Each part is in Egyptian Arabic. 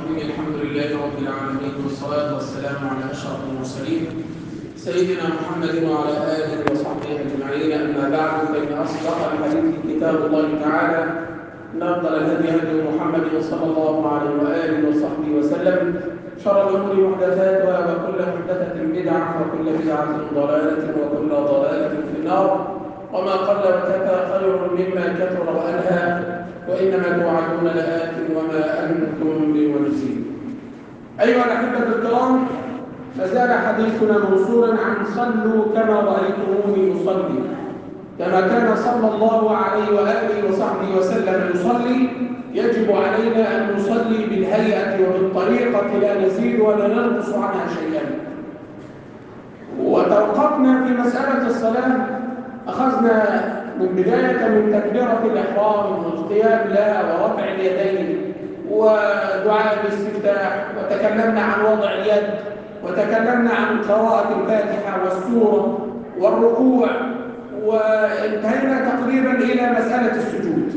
الرحيم الحمد لله رب العالمين والصلاة والسلام على أشرف المرسلين سيدنا محمد وعلى آله وصحبه أجمعين أما بعد فإن أصدق الحديث كتاب الله تعالى إن أفضل الهدي هدي محمد صلى الله عليه وآله وصحبه وسلم شر الأمور محدثاتها وكل محدثة بدعة وكل بدعة ضلالة وكل ضلالة في النار وما قل وكفى خير مما كثر وألهى وإنما توعدون لآت وما أنتم بمعجزين أيها الأحبة الكرام فزال حديثنا موصولا عن صلوا كما رأيتموني أصلي كما كان صلى الله عليه وآله وصحبه وسلم يصلي يجب علينا أن نصلي بالهيئة وبالطريقة لا نزيد ولا ننقص عنها شيئا وتوقفنا في مسألة الصلاة أخذنا من بداية من تكبيرة الإحرام والقيام لها ورفع اليدين ودعاء الاستفتاح وتكلمنا عن وضع اليد وتكلمنا عن قراءة الفاتحة والسورة والركوع وانتهينا تقريبا إلى مسألة السجود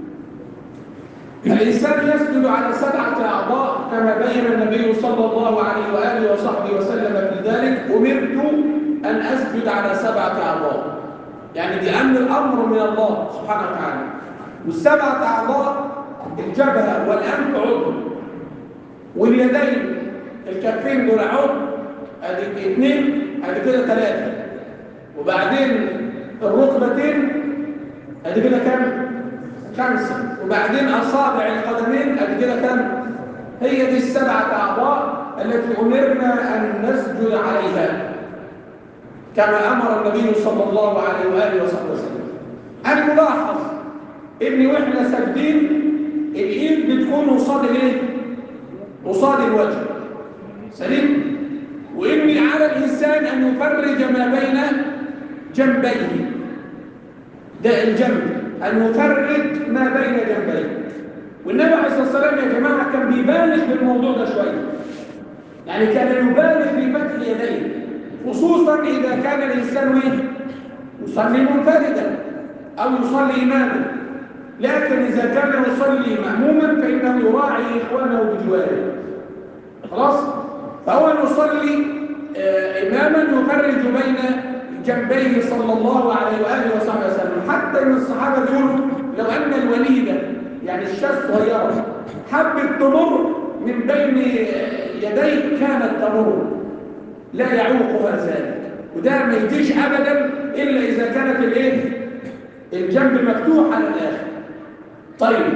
الإنسان يسجد على سبعة أعضاء كما بين النبي صلى الله عليه وآله وصحبه وسلم في ذلك أمرت أن أسجد على سبعة أعضاء يعني بأمر الأمر من الله سبحانه وتعالى والسبعة أعضاء الجبهة والأنف عضو واليدين الكفين دول عضو ادي اثنين ادي كده ثلاثة وبعدين الركبتين ادي كده كام؟ خمسة وبعدين أصابع القدمين ادي كده كام؟ هي دي السبعة أعضاء التي أمرنا أن نسجد عليها كما أمر النبي صلى الله عليه وآله وصحبه وسلم الملاحظ إن وإحنا ساجدين الإيد بتكون قصاد الإيه؟ قصاد الوجه سليم؟ وإن على الإنسان أن يفرج ما بين جنبيه ده الجنب أن يفرج ما بين جنبيه والنبي عليه الصلاة والسلام يا جماعة كان بيبالغ في الموضوع ده شوية يعني كان يبالغ في فتح اليدين خصوصا إذا كان الإنسان يصلي منفردا أو يصلي إماما لكن إذا كان يصلي مأموما فإنه يراعي إخوانه بجواره خلاص فهو يصلي آه إماما يفرج بين جنبيه صلى الله عليه وآله وصحبه وسلم حتى إن الصحابة يقولوا لو أن الوليدة يعني الشاة الصغيرة حبت تمر من بين يديه كانت تمر لا يعوقها ذلك وده ما يجيش ابدا الا اذا كانت الايه الجنب مفتوح على الاخر طيب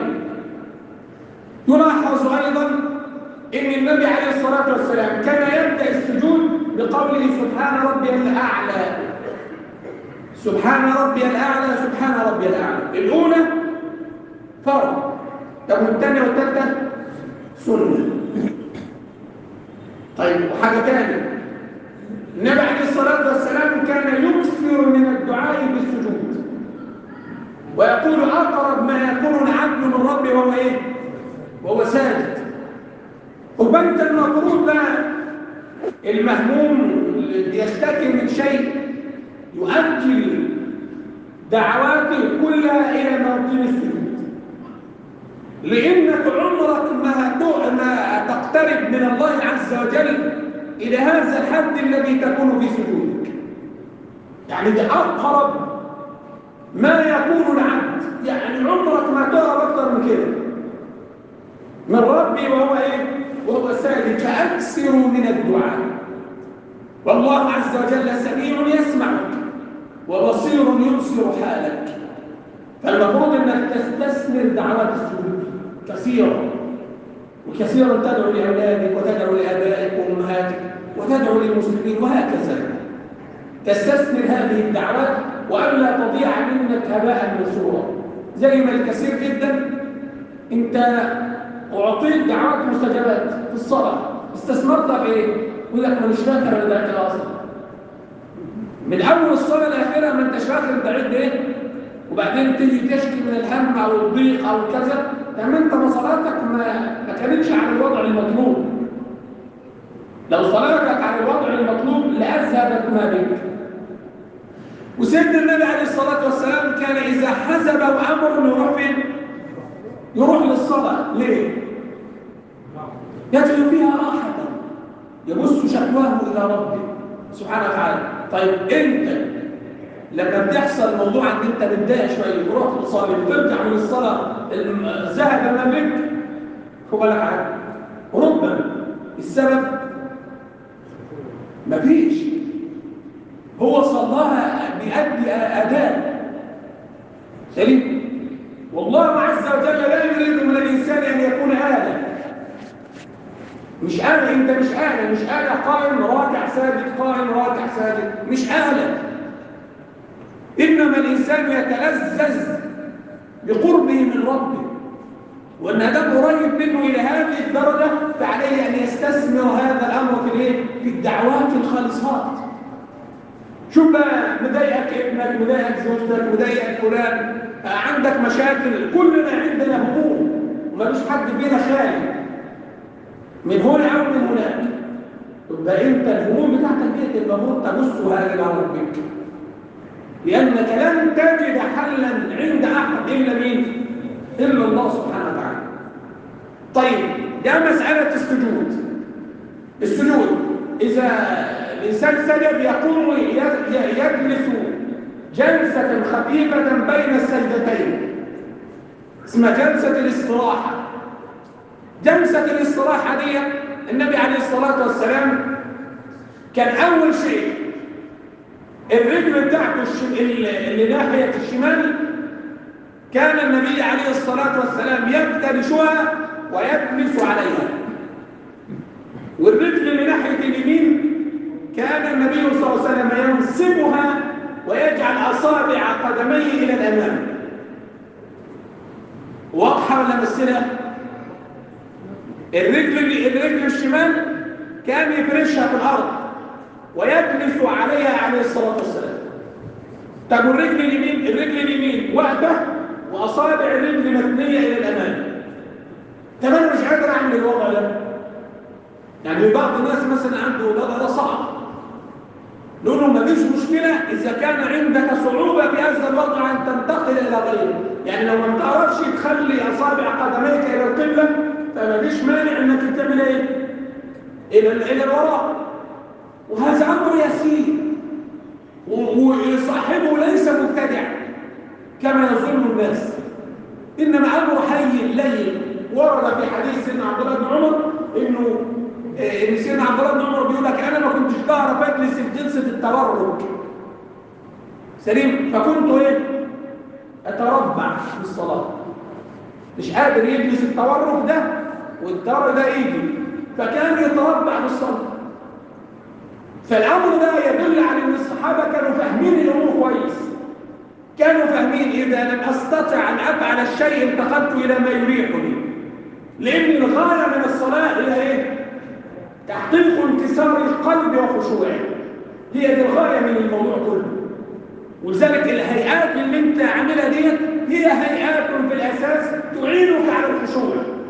يلاحظ ايضا ان النبي عليه الصلاه والسلام كان يبدا السجود بقوله سبحان ربي الاعلى سبحان ربي الاعلى سبحان ربي الاعلى الاولى فرض طب والثانيه والثالثه سنه طيب وحاجه ثانيه النبي عليه الصلاة والسلام كان يكثر من الدعاء بالسجود ويقول أقرب ما يكون العبد من ربه وهو إيه؟ وهو ساجد وبنت المفروض بقى المهموم اللي يشتكي من شيء يؤجل دعواته كلها إلى موطن السجود لأنك عمرك ما ما تقترب من الله عز وجل إلى هذا الحد الذي تكون في سجودك يعني ده أقرب ما يكون العبد يعني عمرك ما تقرب أكثر من كده من ربي وهو إيه؟ وهو ساجد فأكثروا من الدعاء والله عز وجل سميع يسمعك وبصير يبصر حالك فالمفروض أنك تستثمر دعوات السجود كثيرا وكثيرا تدعو لأولادك وتدعو لآبائك وأمهاتك وتدعو للمسلمين وهكذا تستثمر هذه الدعوات وألا تضيع منك هباء منثورا زي ما الكثير جدا أنت أعطيت دعوات مستجابات في الصلاة استثمرتها في إيه؟ يقول لك أنا مش فاكر أنا دعيت أصلا من أول الصلاة الأخيرة ما أنتش فاكر أنت دعيت إيه وبعدين تيجي تشكي من الهم أو الضيق أو كذا يعني انت صلاتك ما ما كانتش على الوضع المطلوب لو صلاتك على الوضع المطلوب لاذهبت ما بك وسيدنا النبي عليه الصلاه والسلام كان اذا حزبه امر يروح فين يروح للصلاه ليه يجد فيها راحة يبث شكواه إلى ربه سبحانه وتعالى طيب أنت لما بتحصل موضوع ان انت متضايق شويه تروح تصلي وترجع من الصلاه ذهب ما بك خد بالك حاجه ربما السبب مفيش هو صلاها بيأدي أداء سليم والله عز وجل لا يريد من الإنسان أن يكون آلة مش آلة أنت مش آلة مش آلة قائم راكع ساجد قائم راكع ساجد مش آلة إنما الإنسان يتلذذ بقربه من ربه وأن هذا قريب منه إلى هذه الدرجة فعليه أن يستثمر هذا الأمر في الإيه؟ في الدعوات الخالصات شوف بقى مضايقك ابنك مضايقك زوجتك مضايقك فلان عندك مشاكل كلنا عندنا هموم ومفيش حد فينا خالي من هنا أو من هناك تبقى أنت الهموم بتاعتك ديت المفروض تبصها إلى ربك لأنك لن تجد حلا عند أحد إلا مين؟ إلا الله سبحانه وتعالى طيب ده مسألة السجود السجود إذا الإنسان سجد يقوم يجلس جلسة خفيفة بين السجدتين اسمها جلسة الاستراحة جلسة الاستراحة دي النبي عليه الصلاة والسلام كان أول شيء الرجل بتاعته اللي ناحية الشمال كان النبي عليه الصلاة والسلام يفترشها ويجلس عليها والرجل اللي ناحية اليمين كان النبي صلى الله عليه وسلم ينصبها ويجعل أصابع قدميه إلى الأمام واضحة ولا مسألة؟ الرجل الرجل الشمال كان يفرشها في الأرض ويجلس عليها عليه الصلاة والسلام طب الرجل اليمين الرجل اليمين واقفة وأصابع الرجل مبنية إلى الأمام طب أنا مش قادر أعمل الوضع ده يعني بعض الناس مثلا عنده الوضع ده صعب نقول له مفيش مشكلة إذا كان عندك صعوبة في هذا الوضع أن تنتقل إلى غيره يعني لو ما بتعرفش تخلي أصابع قدميك إلى القبلة فمفيش مانع إنك تعمل إيه؟ إلى إلى الوراء وهذا أمر يسير وصاحبه ليس مبتدع كما يظن الناس إنما أمر حي لين ورد في حديث سيدنا عبد الله بن عمر إنه ان سيدنا عبد الله بن عمر بيقول لك انا ما كنتش بعرف اجلس في جلسه التبرك سليم فكنت ايه اتربع في الصلاه مش قادر يجلس التورك ده والدار ده يجي فكان يتربع في الصلاه فالامر ده يدل على ان الصحابه كانوا فاهمين الامور كويس كانوا فاهمين اذا لم استطع ان افعل الشيء انتقلت الى ما يريحني لان الغايه من الصلاه هي ايه تحقيق انكسار القلب وخشوعه هي دي الغاية من الموضوع كله ولذلك الهيئات اللي انت عاملها ديت هي هيئات في الأساس تعينك على الخشوع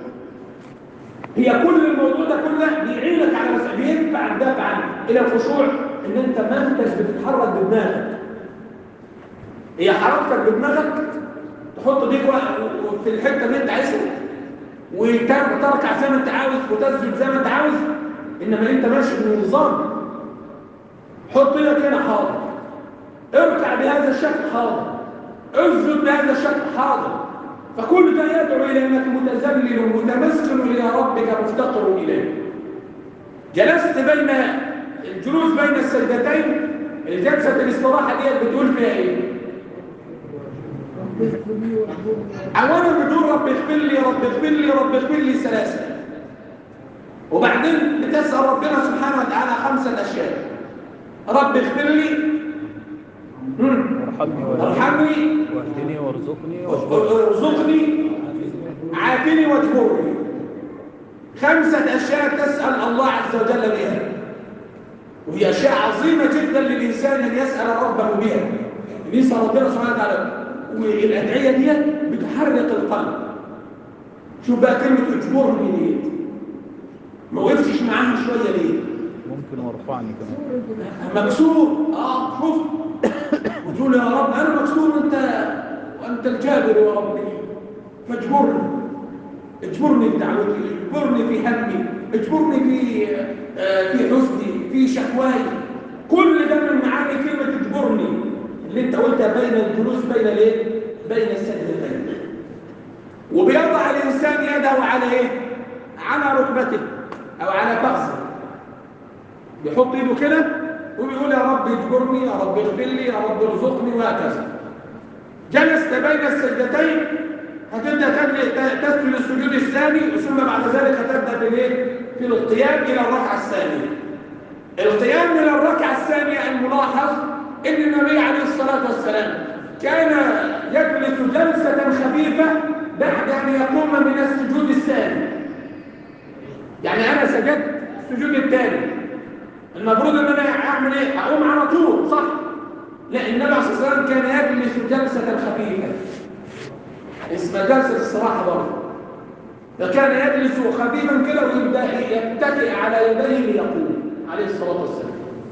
هي كل الموضوع ده كله بيعينك على مسألة بيدفع الدفع إلى الخشوع إن أنت ما انتش بتتحرك بدماغك هي حركتك بدماغك تحط ديك في الحتة اللي انت عايزها وتركع زي ما انت عاوز وتسجد زي ما انت عاوز انما انت ماشي بنظام حط ايدك هنا حاضر اركع بهذا الشكل حاضر اسجد بهذا الشكل حاضر فكل ده يدعو الى انك متذلل متمسكن الى ربك مفتقر اليه جلست بين الجلوس بين السجدتين الجلسه الاستراحه ديت بتقول فيها ايه اولا بتقول رب اغفر لي رب اغفر لي رب اغفر لي ثلاثه وبعدين بتسأل ربنا سبحانه وتعالى خمسة أشياء رب اغفر لي ارحمني واهدني وارزقني وارزقني عافني واجبرني خمسة أشياء تسأل الله عز وجل بها وهي أشياء عظيمة جدا للإنسان أن يسأل ربه بها يسأل ربنا سبحانه وتعالى والأدعية دي بتحرك القلب شوف بقى كلمة اجبرني ديت ما وقفتش معاها شوية ليه ممكن وارفعني كمان مكسور اه شوف وتقول يا رب انا مكسور انت وانت الجابر يا ربي فاجبرني اجبرني بدعوتي اجبرني في همي اجبرني في آه، في حزني في شكواي كل ده من معاني كلمة اجبرني اللي انت قلتها بين الجلوس بين الايه؟ بين السجدتين وبيضع الإنسان يده على ايه؟ على ركبته أو على فخذه بيحط ايده كده وبيقول يا رب اجبرني يا رب اغفر لي يا رب ارزقني وهكذا جلست بين السجدتين هتبدا تبني- تسجد السجود الثاني ثم بعد ذلك هتبدا في الايه؟ في القيام الى الركعه الثانيه. القيام الى الركعه الثانيه الملاحظ ان النبي عليه الصلاه والسلام كان يجلس جلسه خفيفه بعد ان يقوم من السجود الثاني. يعني انا سجدت السجود الثاني المفروض ان انا اعمل ايه؟ اقوم على طول صح؟ لا النبي عليه الصلاه والسلام كان يجلس جلسه خفيفه اسمها جلسه الصراحه برضه فكان يجلس خفيفا كده ويبدا يتكئ على يديه ليقوم عليه الصلاه والسلام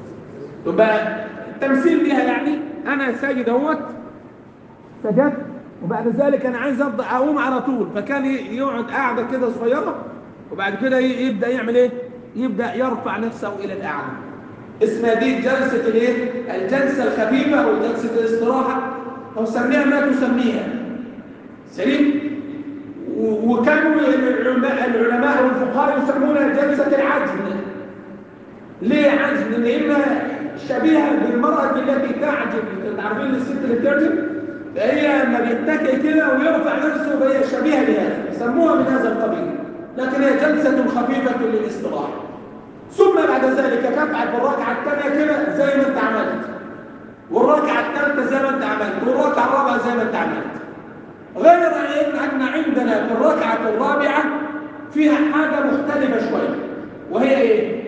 يبقى التمثيل بها يعني انا ساجد اهوت سجدت وبعد ذلك انا عايز ابدا اقوم على طول فكان يقعد قاعده كده صغيره وبعد كده يبدا يعمل ايه يبدا يرفع نفسه الى الاعلى اسمها دي جلسه الايه الجلسه الخفيفه او جلسه الاستراحه او سميها ما تسميها سليم و- وكانوا العلماء العلماء والفقهاء يسمونها جلسه العجن ليه عجن لان شبيهه بالمراه التي تعجن تعرفين الست اللي بتعجن فهي لما بيتكئ كده ويرفع نفسه فهي شبيهه بهذا يسموها من هذا القبيل لكن هي جلسه خفيفه للاستراحه ثم بعد ذلك تفعل بالركعه الثانيه كده زي ما انت عملت والركعه الثالثه زي ما انت عملت والركعه الرابعه زي ما انت عملت غير ان ان عندنا في الركعه الرابعه فيها حاجه مختلفه شويه وهي ايه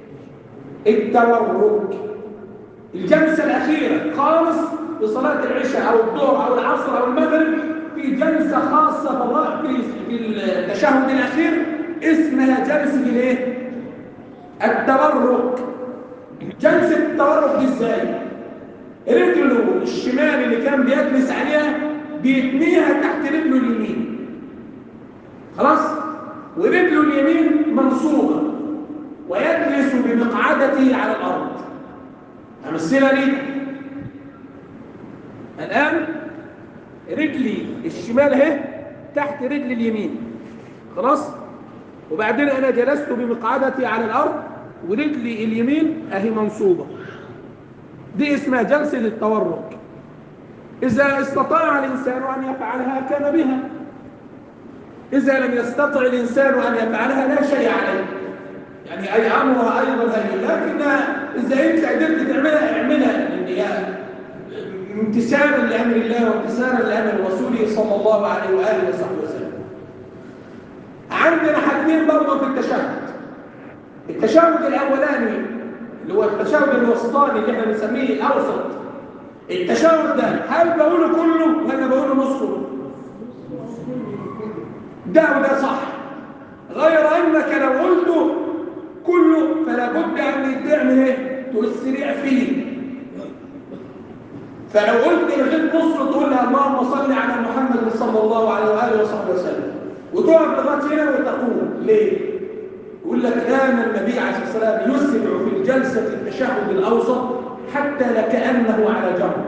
التورك الجلسه الاخيره خالص في صلاه العشاء او الظهر او العصر او المغرب في جلسه خاصه في الر- في في التشهد الاخير اسمها جلسه الايه التورك جلسه التورك دي ازاي رجله الشمال اللي كان بيجلس عليها بيتنيها تحت رجله اليمين خلاص ورجله اليمين منصوبة ويجلس بمقعدته على الأرض أمثلها لي الآن رجلي الشمال اهي تحت رجل اليمين خلاص وبعدين أنا جلست بمقعدتي على الأرض ورجلي اليمين أهي منصوبة دي اسمها جلسة التورك إذا استطاع الإنسان أن يفعلها كان بها إذا لم يستطع الإنسان أن يفعلها لا شيء عليه يعني أي أمرها أيضا هي لكن إذا أنت قدرت تعملها اعملها لأن هي امتثالا لأمر الله وامتثالا لأمر رسوله صلى الله عليه وآله وصحبه وسلم عندنا حاجتين برضه في التشهد التشهد الأولاني اللي هو التشهد الوسطاني اللي احنا بنسميه الأوسط التشهد ده هل بقوله كله ولا بقوله نصه؟ ده وده صح غير انك لو قلته كله فلا بد ان تعمل ايه تسرع فيه فلو قلت لغايه نص تقول لها اللهم صل على محمد صلى الله عليه واله وصحبه وسلم وتقف لغايه هنا وتقول ليه يقول لك كان النبي عليه الصلاه والسلام يسرع في الجلسه التشهد الاوسط حتى لكانه على جمر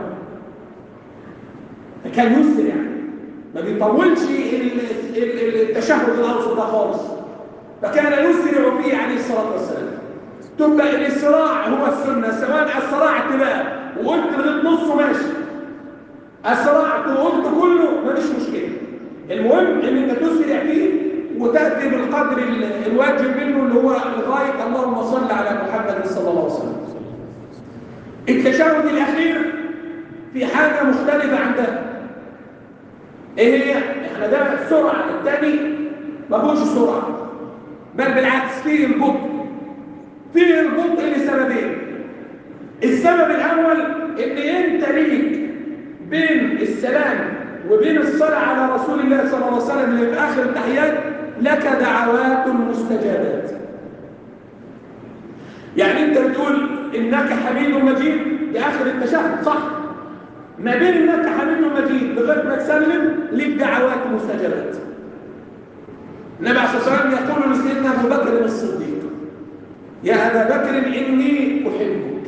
فكان يسرع ما بيطولش ال- ال- التشهد الاوسط ده خالص فكان يسرع فيه عليه الصلاه والسلام تبقى الاسراع هو السنه سواء اسرعت بقى وقلت لغايه نصه ماشي اسرعت وقلت كله مفيش مشكله المهم ان انت تسرع فيه وتاتي بالقدر ال- الواجب منه اللي هو لغايه اللهم صل على محمد صلى الله عليه وسلم التشهد الاخير في حاجه مختلفه عن ده ايه هي احنا ده سرعه الثاني ما فيهوش سرعه بل بالعكس فيه البطء فيه البطء لسببين السبب الاول ان انت ليك بين السلام وبين الصلاه على رسول الله صلى الله عليه وسلم اللي في اخر التحيات لك دعوات مستجابات يعني انت بتقول انك حميد مجيد باخر التشهد صح ما بين انك حميد مجيد لغايه ما تسلم ليك دعوات مستجابات النبي عليه الصلاة والسلام يقول لسيدنا أبو بكر الصديق يا أبا بكر إني أحبك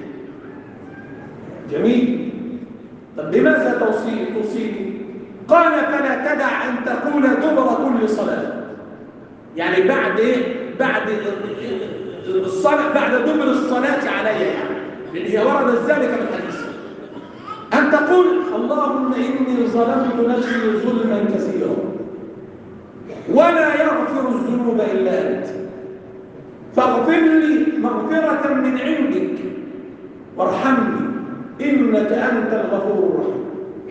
جميل طب لماذا توصي توصيني قال فلا تدع أن تقول دبر كل صلاة يعني بعد إيه بعد الصلاة بعد دبر الصلاة علي يعني لأن هي وردت ذلك من الحديث أن تقول اللهم إني ظلمت نفسي ظلما كثيرا ولا يغفر الذنوب إلا أنت فاغفر لي مغفرة من عندك وارحمني إنك أنت الغفور الرحيم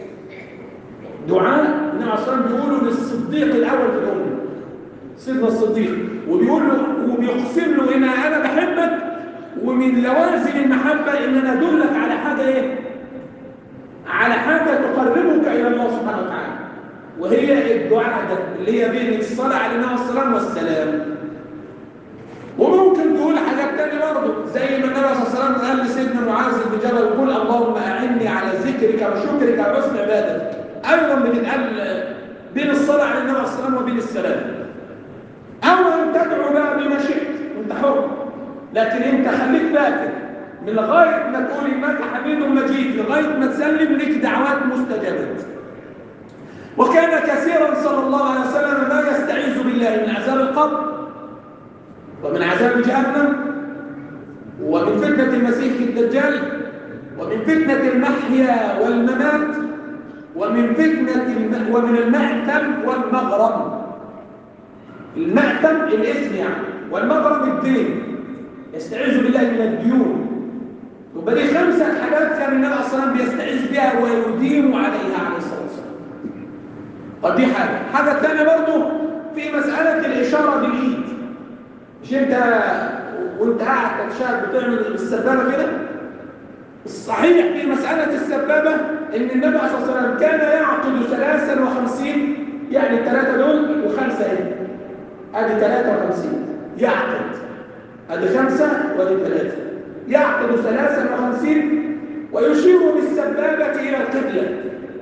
دعاء النبي عليه الصلاة والسلام بيقوله للصديق الأول في الأمة سيدنا الصديق وبيقول له وبيقسم له إن أنا بحبك ومن لوازم المحبة إن أنا أدلك على حاجة إيه؟ على حاجة تقربك إلى الله سبحانه وتعالى وهي الدعاء ده اللي هي بين الصلاة على النبي والسلام والسلام وممكن تقول حاجات تانية برضه زي ما النبي صلى الله عليه وسلم قال لسيدنا معاذ بن جبل يقول اللهم أعني على ذكرك وشكرك وحسن عبادتك أيضا بتتقال بين الصلاة على النبي صلى الله عليه وسلم وبين السلام أو أن تدعو بقى بما شئت أنت حر لكن أنت خليك فاكر من لغاية ما تقول إنك حميد مجيد لغاية ما تسلم لك دعوات مستجابات وكان كثيرا صلى الله عليه وسلم ما يستعيذ بالله من عذاب القبر ومن عذاب جهنم ومن فتنة المسيح الدجال ومن فتنة المحيا والممات ومن فتنة الم... ومن المأتم والمغرم المأتم الاسم يعني والمغرم الدين يستعيذ بالله من الديون يبقى دي خمسة حاجات كان النبي صلى الله عليه وسلم بيستعيذ بها ويدين عليها عليه الصلاة والسلام طب دي حاجة حاجة ثانية برضه في مسألة الإشارة بالإيد مش أنت وأنت قاعد تتشاهد بتعمل السبابة كده الصحيح في مسألة السبابة إن النبي صلى الله عليه وسلم كان يعقد 53 يعني الثلاثة دول وخمسة هنا أدي 53 يعقد أدي خمسة وأدي ثلاثة يعقد 53 ويشير بالسبابة إلى القبلة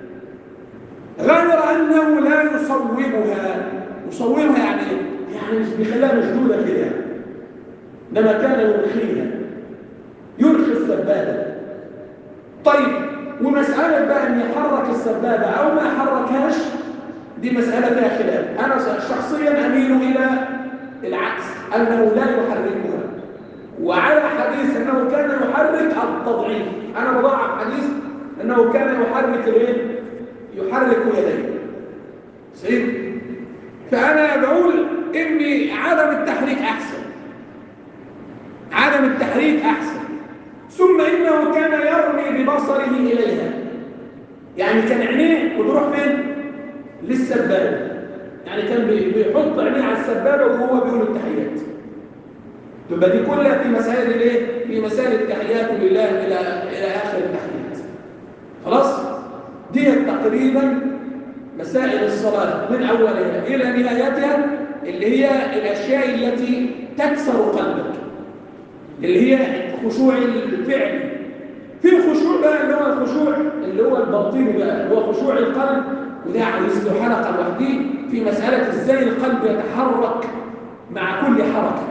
غير أنه لا يصوبها يصوبها يعني إيه؟ يعني مش بيخليها مشدودة كده إنما كان يرخيها يرخي السبابة طيب ومسألة بقى أن يحرك السبابة أو ما حركهاش دي مسألة فيها خلاف أنا شخصيا أميل إلى العكس أنه لا يحركها وعلى حديث أنه كان يحرك التضعيف أنا بضاعف حديث أنه كان يحرك الايه؟ يحرك يديه سيد فأنا بقول إن عدم التحريك أحسن عدم التحريك أحسن ثم إنه كان يرمي ببصره إليها يعني كان عينيه بتروح فين؟ للسبابة يعني كان بيحط عينيه على السبابة وهو بيقول التحيات تبقى دي كلها في مسائل الايه؟ في مسائل التحيات لله إلى إلى آخر التحيات خلاص؟ دي تقريبا مسائل الصلاة من أولها إلى نهايتها اللي هي الأشياء التي تكسر قلبك اللي هي الخشوع الفعلي في الخشوع بقى اللي هو الخشوع اللي هو الباطني بقى اللي هو خشوع القلب وده عايز له حلقة لوحده في مسألة ازاي القلب يتحرك مع كل حركة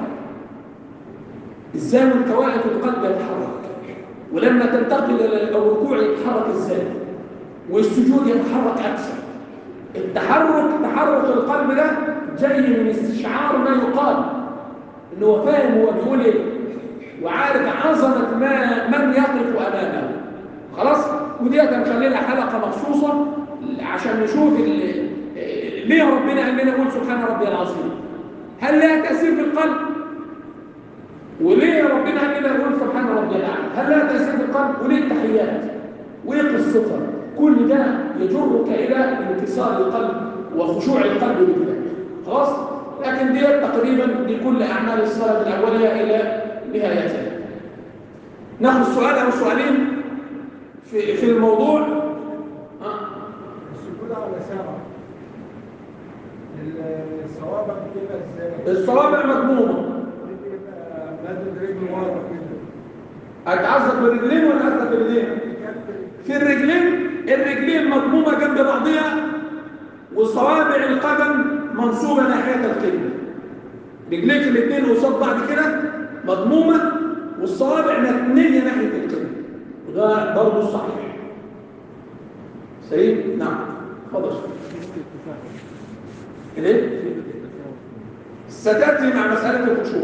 ازاي وانت واقف القلب يتحرك ولما تنتقل الى الركوع يتحرك ازاي والسجود يتحرك اكثر التحرك تحرك القلب ده جاي من استشعار ما يقال ان هو فاهم هو بيقول ايه وعارف عظمه ما من يقف امامه خلاص ودي هنخلي لها حلقه مخصوصه عشان نشوف ليه ربنا قال لنا نقول سبحان ربي العظيم هل لها تاثير في القلب وليه ربنا قال لنا نقول سبحان ربي الاعلى هل لها تاثير في القلب وليه التحيات وايه قصتها كل ده يجرك الى انكسار القلب وخشوع القلب بالله خلاص لكن دي تقريبا لكل اعمال الصلاه من اولها الى نهايتها ناخذ سؤال او سؤالين في في الموضوع السجود على سبعة الصوابع بتبقى ازاي؟ الصوابع مضمومه بتبقى مادة رجل ورا كده هتعذب بالرجلين ولا هتعذب بالايدين في الرجلين الرجلين مضمومه جنب بعضها وصوابع القدم منصوبه ناحيه القبله رجليك الاثنين قصاد بعض كده مضمومه والصوابع متنيه ناحيه القبله وده برضه الصحيح سليم نعم اتفضل ليه ستاتي مع مساله الخشوع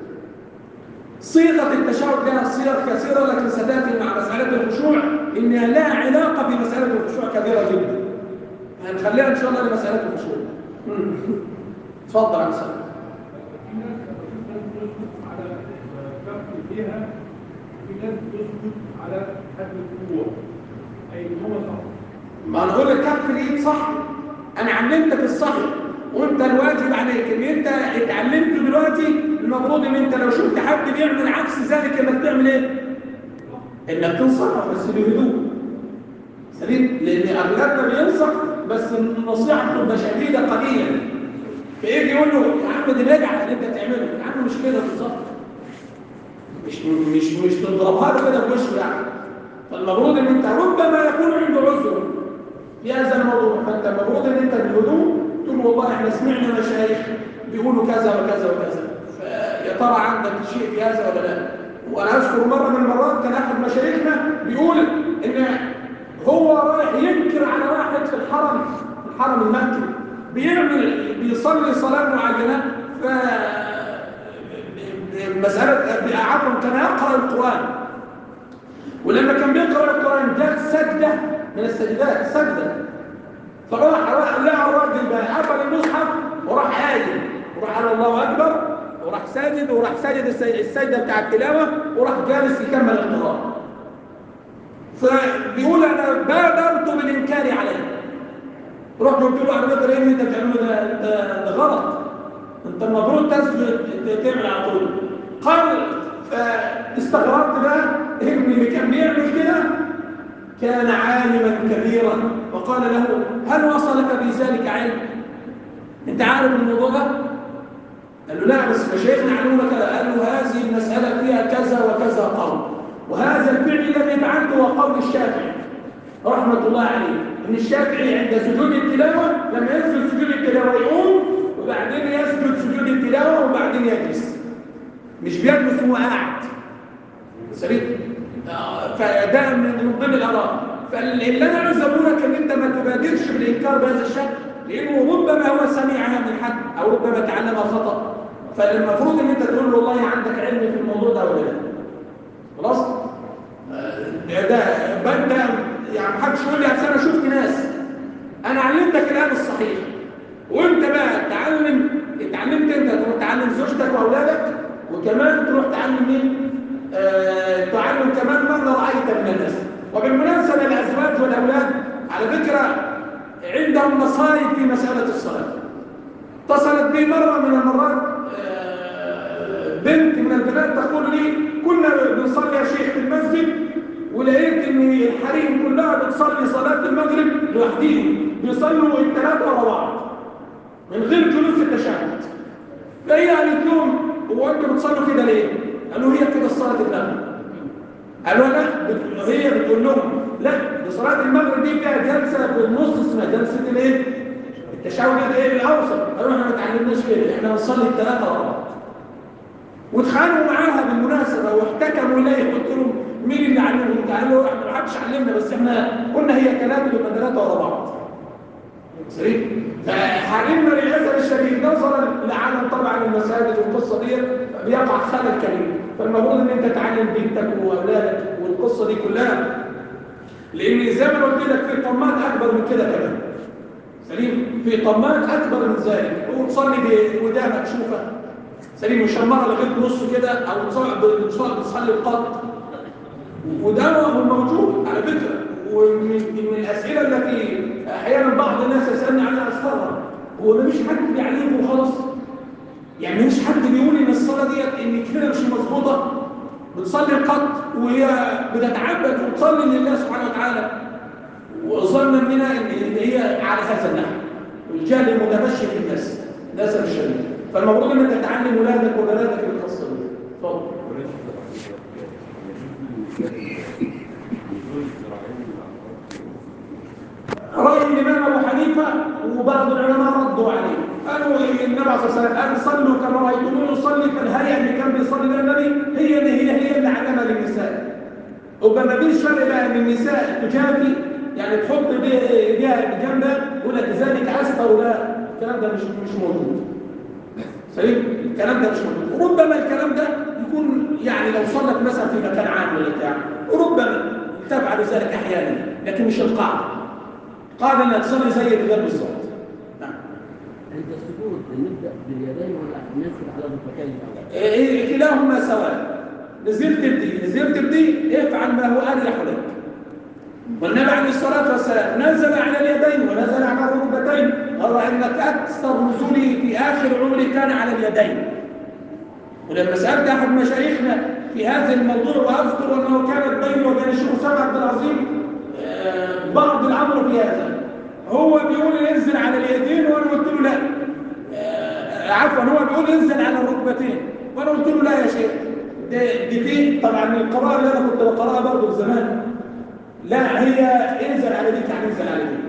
صيغه التشهد لها صيغ كثيره لكن ستاتي مع مساله الخشوع انها لا علاقه بمساله الخشوع كبيره جدا هنخليها ان شاء الله لمساله الخشوع مم. اتفضل يا مساء في ناس بتسجد على كف ايديها في ناس بتسجد على حد الكوع اي هو صح ما انا اقول لك كف الايد صح انا علمتك الصح وانت الواجب عليك ان انت اتعلمت دلوقتي المفروض ان انت لو شفت حد بيعمل عكس ذلك انك تعمل ايه؟ انك تنصحه بس بهدوء سليم لان اغلبنا بينصح بس النصيحه بتبقى شديده قليلا فيجي يقول له يا عم دي نجعه اللي انت بتعمله يا عم مش كده بالظبط مش مش مش تضربها له كده بوشه يعني فالمفروض ان انت ربما يكون عنده عذر في هذا الموضوع فانت المفروض ان انت بالهدوء تقول والله احنا سمعنا مشايخ بيقولوا كذا وكذا وكذا فيا ترى عندك شيء في هذا ولا لا وانا اذكر مره من المرات كان احد مشايخنا بيقول ان هو رايح ينكر على واحد في الحرم الحرم المكي بيعمل بيصلي صلاه معينه ف مساله عفوا كان يقرا القران ولما كان بيقرا القران جت سجده من السجدات سجده فراح راح لقى الراجل ده قفل المصحف وراح قايم وراح على الله اكبر وراح ساجد وراح ساجد السي- السجده بتاع التلاوه وراح جالس يكمل القراءه فبيقول انا بادرت بالانكار عليه رحت قلت له على فكره ايه اللي انت بتعمله ده ده, ده غلط انت المفروض تسجد تعمل على طول قال فاستغربت بقى ابني اللي كان بيعمل كده كان عالما كبيرا وقال له هل وصلك في ذلك علم انت عارف الموضوع ده قال له لا بس مشايخنا علمونا كذا قال له هذه المساله فيها كذا وكذا قول وهذا الفعل الذي فعلته هو قول الشافعي رحمه الله عليه ان الشافعي عند سجود التلاوه لما يسجد سجود التلاوه يقوم وبعدين يسجد سجود التلاوه وبعدين يجلس مش بيجلس وهو قاعد سليم آه، فده من من ضمن الاراء فاللي انا عايز اقوله لك ان انت ما تبادرش بالانكار بهذا الشكل لانه ربما هو سمعها من حد او ربما تعلمها خطا فالمفروض ان انت تقول له والله عندك علم في الموضوع ده ولا لا خلاص آه، ده ده ده يعني محدش يقول لي أصل انا شفت ناس انا علمتك الان الصحيح وانت بقى تعلم اتعلمت انت تروح تعلم زوجتك واولادك وكمان تروح تعلم مين آه تعلم كمان ماذا رايت من الناس وبالمناسبه الازواج والاولاد على فكره عندهم مصايب في مساله الصلاه اتصلت بي مره من المرات آه، بنت من البنات تقول لي كنا بنصلي يا شيخ في المسجد ولقيت ان الحريم كلها بتصلي صلاه المغرب لوحدهم بيصلوا الثلاثه ورا بعض من غير جلوس التشهد فهي قالت لهم هو انتوا بتصلوا كده ليه؟ قالوا هي كده صلاه المغرب قالوا لا بت- هي بتقول لهم لا دي صلاه المغرب دي فيها جلسه في النص اسمها جلسه الايه؟ التشهد الايه الاوسط قالوا احنا ما اتعلمناش كده احنا بنصلي الثلاثه ورا بعض واتخانقوا معاها بالمناسبه واحتكموا اليه قلت لهم مين اللي علمهم؟ قالوا احنا ما حدش علمنا بس احنا قلنا هي كلام يبقى ثلاثه ورا بعض سليم فحرمنا للاسف الشديد نظرا لعدم طبعا المساجد والقصه دي بيقع خلل كبير فالمفروض ان انت تعلم بنتك واولادك والقصه دي كلها لان زي ما قلت لك في طمات اكبر من كده كمان سليم في طمات اكبر من ذلك وتصلي بودانك تشوفها سليم مشمره لغايه نص كده او تصلي بتصلي بتصلي بقط وده هو موجود على فكره ومن من الاسئله التي احيانا بعض الناس يسالني عنها استغرب هو ما فيش حد بيعلمه وخلاص يعني مش حد بيقول ان الصلاه ديت ان كده مش مظبوطه بتصلي القط وهي بتتعبد وتصلي لله سبحانه وتعالى وظنا منها ان هي على هذا النحو الجهل المتبشر في الناس للاسف الشديد فالمفروض ان انت تعلم ولادك وبناتك القصه دي اتفضل رأي الإمام أبو حنيفة وبعض العلماء ردوا عليه قالوا النبي صلى الله عليه وسلم قال صلوا كما رايتموني اصلي فالهيئه اللي كان بيصلي بها النبي هي اللي هي هي اللي علمها للنساء وما فيش فرق بقى ان النساء تجافي يعني تحط ايديها بجنبها يقول لك ذلك اسفل لا الكلام ده مش مش موجود سليم الكلام ده مش موجود وربما الكلام ده يكون يعني لو صلت مثلا في مكان عام ولا بتاع ربما تفعل ذلك احيانا لكن مش القاعده قاعده انها تصلي زي الرجال بالظبط نعم عند السجود نبدا باليدين ولا ننزل على الركبتين الاول؟ إيه كلاهما سواء نزلت بدي نزلت بدي افعل ما هو اريح لك والنبي عليه الصلاه والسلام نزل على اليدين ونزل على الركبتين قال انك اكثر نزولي في اخر عمري كان على اليدين ولما سالت احد مشايخنا في هذا الموضوع واذكر انه كانت بيني وبين الشيخ اسامه عبد العظيم آه، بعض الامر في هذا هو بيقول انزل على اليدين وانا قلت له لا آه، عفوا هو بيقول انزل على الركبتين وانا قلت له لا يا شيخ دي, دي في طبعا القراءه اللي انا كنت بقراها برضه زمان لا هي انزل على دي يعني انزل على دي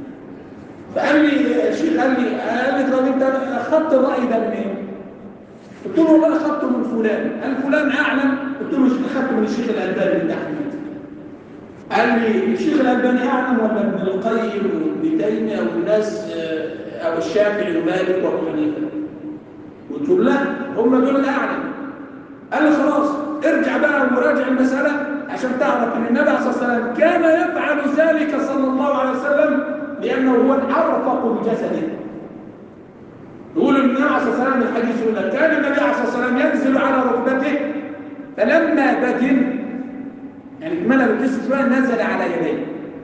فقال لي الشيخ قال لي قال لي طب انت اخذت الراي ده منين؟ قلت له والله اخذته من فلان قال فلان اعلم قلت له مش اخذته من الشيخ الالباني بالتحديد قال لي الشيخ الالباني اعلم ولا ابن القيم وابن تيميه او الناس آه، او الشافعي ومالك وابو حنيفه قلت له لا هم دول الاعلم قال لي خلاص ارجع بقى وراجع المساله عشان تعرف ان النبي صلى الله عليه وسلم كان يفعل ذلك صلى الله عليه وسلم لانه هو الارفق بجسده يقول النبي صلى الله عليه وسلم الحديث يقول لك كان النبي صلى الله عليه وسلم ينزل على ركبته فلما بدن يعني اتمنى بالجسم شويه نزل على يديه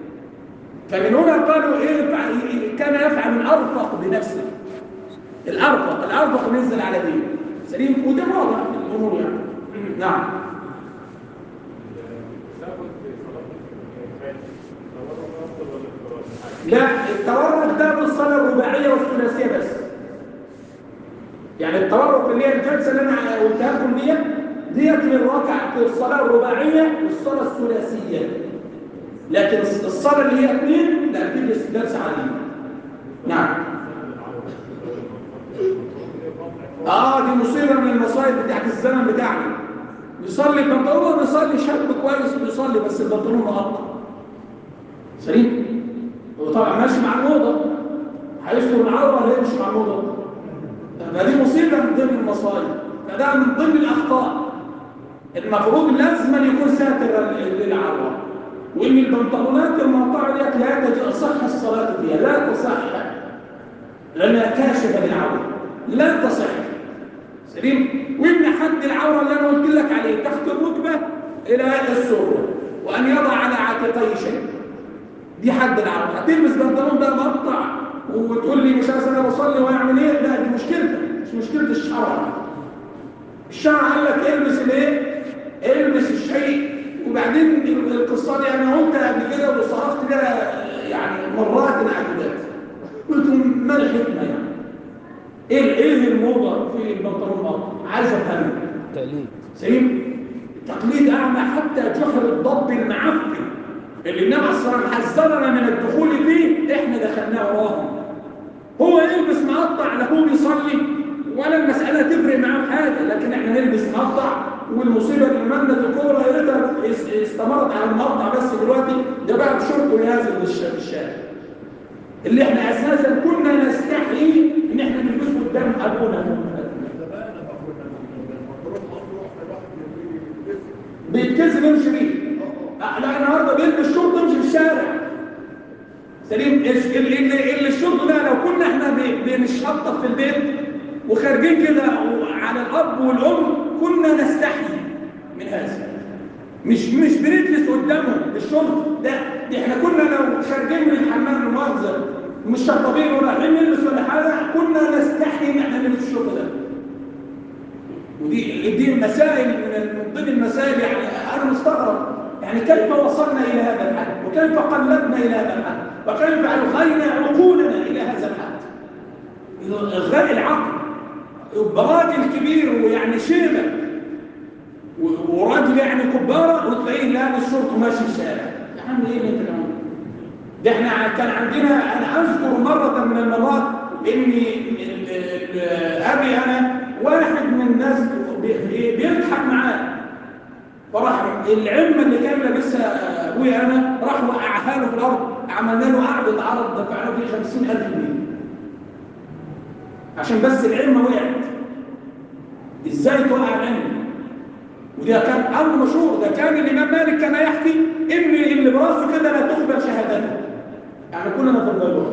فمن هنا قالوا ايه يفعل- كان يفعل الارفق بنفسه الارفق الارفق نزل على يديه سليم وده واضح في الامور يعني نعم لا التورق ده بالصلاه الرباعيه والثلاثيه بس يعني التورق اللي هي الجلسه اللي انا قلتها لكم ديت ديت للركعه في الصلاه الرباعيه والصلاه الثلاثيه لكن الصلاه اللي هي اثنين لا دي جلسه عاديه نعم اه دي مصيبه من المصايب بتاعت الزمن بتاعنا بيصلي البنطلون بيصلي شاب كويس بيصلي بس البنطلون مقطع سليم هو طبعا ماشي مع الموضه هيستر العوره ولا يمشي مع الموضه فدي مصيبه من ضمن المصايب فده من ضمن الاخطاء المفروض لازم أن يكون ساتر للعوره وان البنطلونات المقطعه ديت لا تصح الصلاه فيها لا تصح لانها كاشفه للعوره لا تصح سليم وان حد العوره اللي انا قلت لك عليه تحت الركبه الى السره وان يضع على عاتقيه شيء دي حد العوره هتلبس بنطلون ده مقطع وتقول لي مش عايز انا بصلي واعمل ايه لا دي مشكلتك مش مشكله الشرع الشرع قال لك البس الايه البس الشيء وبعدين القصه دي انا قلت قبل كده وصرفت لها يعني مرات معدودات قلت ما الحكمه يعني ايه ايه الموضه في البنطلون مقطع عايز افهم تقليد سليم تقليد اعمى حتى جهل الضب المعفن اللي النبي عليه الصلاه والسلام حذرنا من الدخول فيه احنا دخلناه وراهم هو يلبس مقطع لا هو بيصلي ولا المساله تفرق معاه حاجه لكن احنا نلبس مقطع والمصيبه اللي مالنا الكوره يا ريتها اس- استمرت على المقطع بس دلوقتي ده بقى بشرطه نازل بالش- بالشارع اللي احنا اساسا كنا نستحي ان احنا نلبسه قدام ابونا بيتكسب يمشي بيه لا لا، النهارده بيلبس شورت يمشي في الشارع سليم إيش- اللي اللي اللي الشورت ده لو كنا احنا ب- بنشطف في البيت وخارجين كده على الاب والام كنا نستحي من هذا مش مش بنجلس قدامهم الشورت ده دي احنا كنا لو خارجين من الحمام المؤاخذه ومش شطابين ولا رايحين نلبس ولا حاجه كنا نستحي ان احنا نلبس الشورت ده ودي دي مسائل من من ضمن المسائل يعني انا مستغرب يعني كيف وصلنا الى هذا الحد وكيف قلبنا الى هذا الحد وكيف الغينا عقولنا الى هذا الحد الغاء العقل يبقى راجل كبير ويعني شيبه و- وراجل يعني كباره وتلاقيه لابس شورت وماشي في الشارع يا عم ايه اللي انت بتعمله ده احنا كان عندنا انا اذكر مره من المرات ان ال- ال- ابي انا واحد من الناس بي- بي- بيضحك معاه فراح العمه اللي كان لابسها ابويا انا راح وقعها له في الارض عملنا له قعده عرض دفعنا فيه 50000 جنيه عشان بس العمه وقعت ازاي توقع العمه وده كان امر مشهور ده كان الامام مالك كان يحكي ان اللي براسه كده لا تقبل شهادته يعني كلنا في الغيبه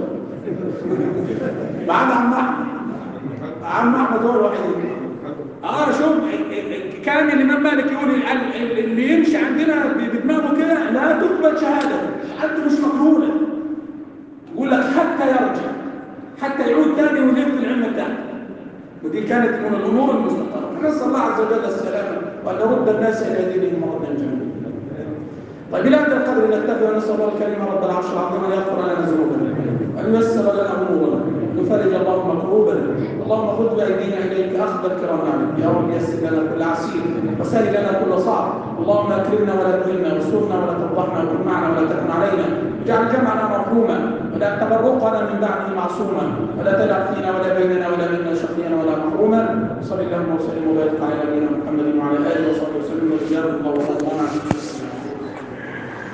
بعد عم احمد عم احمد هو الوحيد اه شوف كان الامام مالك يقول ال- ال- اللي يمشي عندنا بدماغه كده لا تقبل شهاده شهادته مش مقبوله يقول لك حتى يرجع حتى يعود تاني ويلف العلم بتاعته ودي كانت من الامور المستقره نسال الله عز وجل السلامه وان يرد الناس الى دينهم مردا جميلا طيب الى هذا القدر نكتفي ونسال الله الكريم رب العرش العظيم ان يغفر لنا ذنوبنا وان ييسر لنا امورنا يفرج اللهم كروبنا اللهم خذ بايدينا اليك اخذ الكرام عليك يا رب يسر لنا كل عسير وسهل لنا كل صعب اللهم اكرمنا ولا تهنا واسترنا ولا تفضحنا وكن معنا ولا تكن علينا اجعل جمعنا مرحوما ولا تبرقنا من بعده معصوما ولا تدع فينا ولا بيننا ولا منا شقيا ولا محروما صل اللهم وسلم وبارك على نبينا محمد وعلى اله وصحبه وسلم وجزاكم الله خيرا